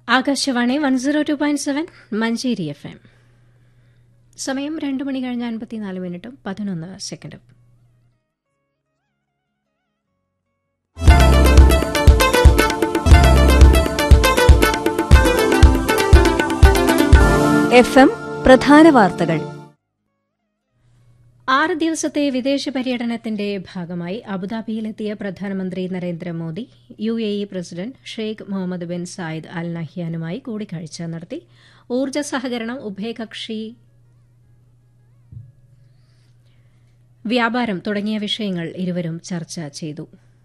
Akashvani one zero two point seven Manjeri F M സമയം രണ്ട് മണി കഴിഞ്ഞ് അൻപത്തിനാല് മിനിറ്റും പതിനൊന്ന് സെക്കൻഡും എഫ് എം പ്രധാന വാർത്തകൾ ആറ് ദിവസത്തെ വിദേശ പര്യടനത്തിന്റെ ഭാഗമായി അബുദാബിയിലെത്തിയ പ്രധാനമന്ത്രി Narendra Modi U A E president Sheikh Mohamed bin Zayed Al നഹ്യാനുമായി കൂടിക്കാഴ്ച നടത്തി ഊർജ്ജ സഹകരണം ഉഭയകക്ഷി വ്യാപാരം തുടങ്ങിയ വിഷയങ്ങൾ ഇരുവരും ചർച്ച ചെയ്തു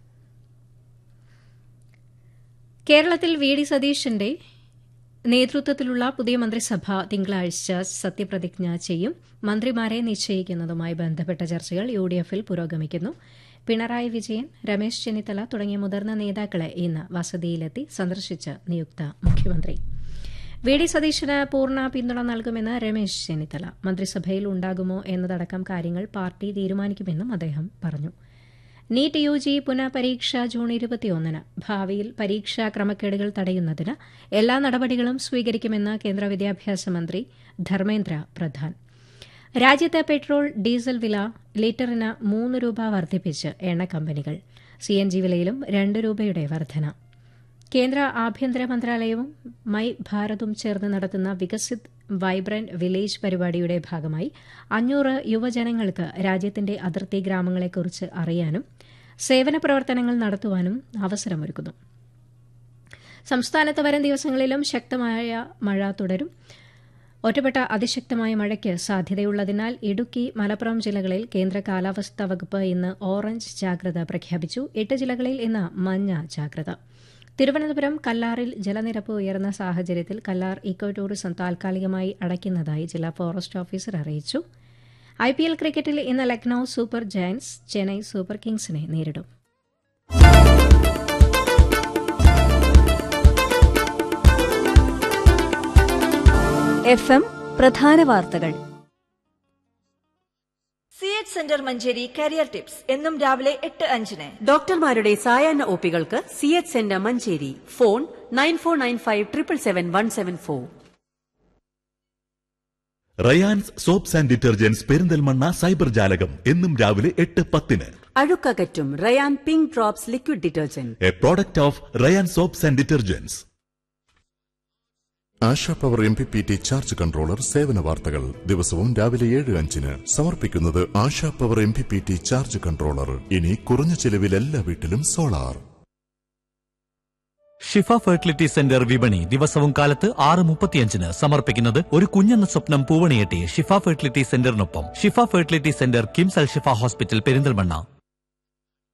കേരളത്തിൽ വി ഡി സതീശന്റെ നേതൃത്വത്തിലുള്ള പുതിയ മന്ത്രിസഭ തിങ്കളാഴ്ച സത്യപ്രതിജ്ഞ ചെയ്യും മന്ത്രിമാരെ നിശ്ചയിക്കുന്നതുമായി ബന്ധപ്പെട്ട ചർച്ചകൾ യു ഡി എഫിൽ പുരോഗമിക്കുന്നു പിണറായി വിജയൻ രമേശ് ചെന്നിത്തല തുടങ്ങിയ മുതിർന്ന നേതാക്കളെ ഇന്ന് വസതിയിലെത്തി സന്ദർശിച്ച് നിയുക്ത മുഖ്യമന്ത്രി വി ഡി സതീശന് പൂർണ്ണ പിന്തുണ നൽകുമെന്ന് രമേശ് ചെന്നിത്തല മന്ത്രിസഭയിൽ ഉണ്ടാകുമോ എന്നതടക്കം കാര്യങ്ങൾ പാർട്ടി തീരുമാനിക്കുമെന്നും അദ്ദേഹം പറഞ്ഞു നീറ്റ് യു ജി പുനഃപരീക്ഷ ജൂൺ ഇരുപത്തിയൊന്നിന് ഭാവിയിൽ പരീക്ഷാ ക്രമക്കേടുകൾ തടയുന്നതിന് എല്ലാ നടപടികളും സ്വീകരിക്കുമെന്ന് കേന്ദ്ര വിദ്യാഭ്യാസ മന്ത്രി ധർമ്മേന്ദ്ര പ്രധാൻ രാജ്യത്ത് പെട്രോൾ ഡീസൽ വില ലിറ്ററിന് മൂന്ന് രൂപ വർദ്ധിപ്പിച്ച് എണ്ണ കമ്പനികൾ സി എൻ ജി വിലയിലും രണ്ട് രൂപയുടെ വർധന കേന്ദ്ര ആഭ്യന്തര മന്ത്രാലയവും മൈ ഭാരതും ചേർന്ന് നടത്തുന്ന വികസിത് വൈബ്രന്റ് വില്ലേജ് പരിപാടിയുടെ ഭാഗമായി അഞ്ഞൂറ് യുവജനങ്ങൾക്ക് രാജ്യത്തിന്റെ അതിർത്തി ഗ്രാമങ്ങളെക്കുറിച്ച് അറിയാനും സേവന പ്രവർത്തനങ്ങൾ നടത്തുവാനും അവസരമൊരുക്കുന്നു സംസ്ഥാനത്ത് വരും ദിവസങ്ങളിലും ശക്തമായ മഴ തുടരും ഒറ്റപ്പെട്ട അതിശക്തമായ മഴയ്ക്ക് സാധ്യതയുള്ളതിനാൽ ഇടുക്കി മലപ്പുറം ജില്ലകളിൽ കേന്ദ്ര കാലാവസ്ഥാ വകുപ്പ് ഇന്ന് ഓറഞ്ച് ജാഗ്രത പ്രഖ്യാപിച്ചു എട്ട് ജില്ലകളിൽ ഇന്ന് മഞ്ഞ ജാഗ്രത തിരുവനന്തപുരം കല്ലാറിൽ ജലനിരപ്പ് ഉയർന്ന സാഹചര്യത്തിൽ കല്ലാർ ഇക്കോ ടൂറിസം താൽക്കാലികമായി അടയ്ക്കുന്നതായി ജില്ലാ ഫോറസ്റ്റ് ഓഫീസർ അറിയിച്ചു ഐ പി എൽ ക്രിക്കറ്റിൽ ഇന്ന് Lucknow super giants Chennai super കിങ്സിനെ നേരിടും എഫ് എം പ്രധാന വാർത്തകൾ C H centre Manjeri career tips എന്നും രാവിലെ എട്ട് അഞ്ചിന് ഡോക്ടർമാരുടെ സായാഹ്ന ഒപികൾക്ക് C H centre Manjeri phone nine four nine five triple seven one seven four Ryan's soaps and detergents Perinthalmanna cyber ജാലകം എന്നും രാവിലെ എട്ട് പത്തിന് അഴുക്കകറ്റും Ryan pink drops liquid detergent a product of Ryan soaps and detergents Asha power M P P T charge controller സേവന വാർത്തകൾ ദിവസവും രാവിലെ ഏഴ് അഞ്ചിന് സമർപ്പിക്കുന്നത് Asha power M P P T charge controller ഇനി കുറഞ്ഞ ചെലവിൽ എല്ലാ വീട്ടിലും സോളാർ ഷിഫ ഫെർട്ടിലിറ്റി സെന്റർ വിപണി ദിവസവും കാലത്ത് ആറ് മുപ്പത്തിയഞ്ചിന് സമർപ്പിക്കുന്നത് ഒരു കുഞ്ഞെന്ന സ്വപ്നം പൂവണിയെട്ടി ഷിഫ ഫെർട്ടിലിറ്റി സെന്ററിനൊപ്പം Shifa fertility centre KIMS Al Shifa hospital Perinthalmanna